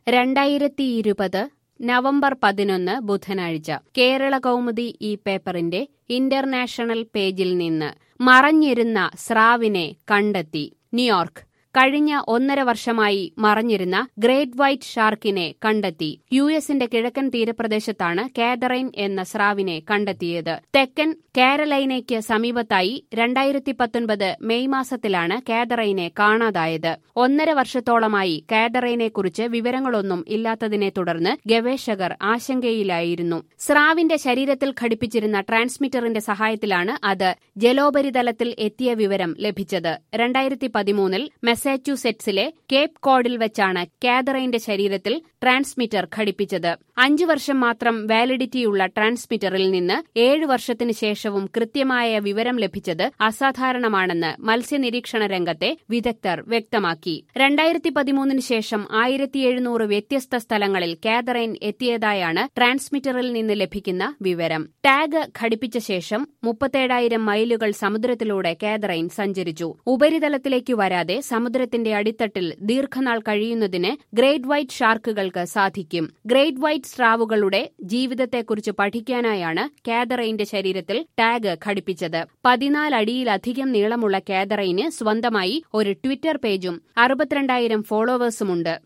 രണ്ടായിരത്തി ഇരുപത് നവംബർ പതിനൊന്ന് ബുധനാഴ്ച കേരള കൗമുദി ഈ പേപ്പറിന്റെ ഇന്റർനാഷണൽ പേജിൽ നിന്ന് മറഞ്ഞിരുന്ന സ്രാവിനെ കണ്ടെത്തി ന്യൂയോർക്ക് കഴിഞ്ഞ ഒന്നര വർഷമായി മറഞ്ഞിരുന്ന ഗ്രേറ്റ് വൈറ്റ് ഷാർക്കിനെ കണ്ടെത്തി യു എസിന്റെ കിഴക്കൻ തീരപ്രദേശത്താണ് കാതറൈൻ എന്ന സ്രാവിനെ കണ്ടെത്തിയത് തെക്കൻ കാരലൈനയ്ക്ക് സമീപത്തായി രണ്ടായിരത്തി പത്തൊൻപത് മെയ് മാസത്തിലാണ് കാതറൈനെ കാണാതായത് ഒന്നര വർഷത്തോളമായി കാതറൈനെക്കുറിച്ച് വിവരങ്ങളൊന്നും ഇല്ലാത്തതിനെ തുടർന്ന് ഗവേഷകർ ആശങ്കയിലായിരുന്നു സ്രാവിന്റെ ശരീരത്തിൽ ഘടിപ്പിച്ചിരുന്ന ട്രാൻസ്മിറ്ററിന്റെ സഹായത്തിലാണ് അത് ജലോപരിതലത്തിൽ എത്തിയ വിവരം ലഭിച്ചത് രണ്ടായിരത്തി പതിമൂന്നിൽ മെസാച്യൂസെറ്റ്സിലെ കേപ്പ് കോഡിൽ വെച്ചാണ് കാതറൈന്റെ ശരീരത്തിൽ ട്രാൻസ്മിറ്റർ ഘടിപ്പിച്ചത് അഞ്ചു വർഷം മാത്രം വാലിഡിറ്റിയുള്ള ട്രാൻസ്മിറ്ററിൽ നിന്ന് ഏഴു വർഷത്തിനു ശേഷവും കൃത്യമായ വിവരം ലഭിച്ചത് അസാധാരണമാണെന്ന് മത്സ്യനിരീക്ഷണ രംഗത്തെ വിദഗ്ധർ വ്യക്തമാക്കി രണ്ടായിരത്തി പതിമൂന്നിന് ശേഷം ആയിരത്തി എഴുന്നൂറ് വ്യത്യസ്ത സ്ഥലങ്ങളിൽ കാതറൈൻ എത്തിയതായാണ് ട്രാൻസ്മിറ്ററിൽ നിന്ന് ലഭിക്കുന്ന വിവരം ടാഗ് ഘടിപ്പിച്ച ശേഷം മുപ്പത്തേഴായിരം മൈലുകൾ സമുദ്രത്തിലൂടെ കാതറൈൻ സഞ്ചരിച്ചു ഉപരിതലത്തിലേക്ക് വരാതെ സമുദ്രത്തിന്റെ അടിത്തട്ടിൽ ദീർഘനാൾ കഴിയുന്നതിന് ഗ്രേറ്റ് വൈറ്റ് ഷാർക്കുകൾക്ക് സാധിക്കും ഗ്രേറ്റ് വൈറ്റ് സ്രാവുകളുടെ ജീവിതത്തെക്കുറിച്ച് പഠിക്കാനായാണ് കാതറൈന്റെ ശരീരത്തിൽ ടാഗ് ഘടിപ്പിച്ചത് പതിനാല് അടിയിലധികം നീളമുള്ള കാതറൈന് സ്വന്തമായി ഒരു ട്വിറ്റർ പേജും അറുപത്തിരണ്ടായിരം ഫോളോവേഴ്സുമുണ്ട്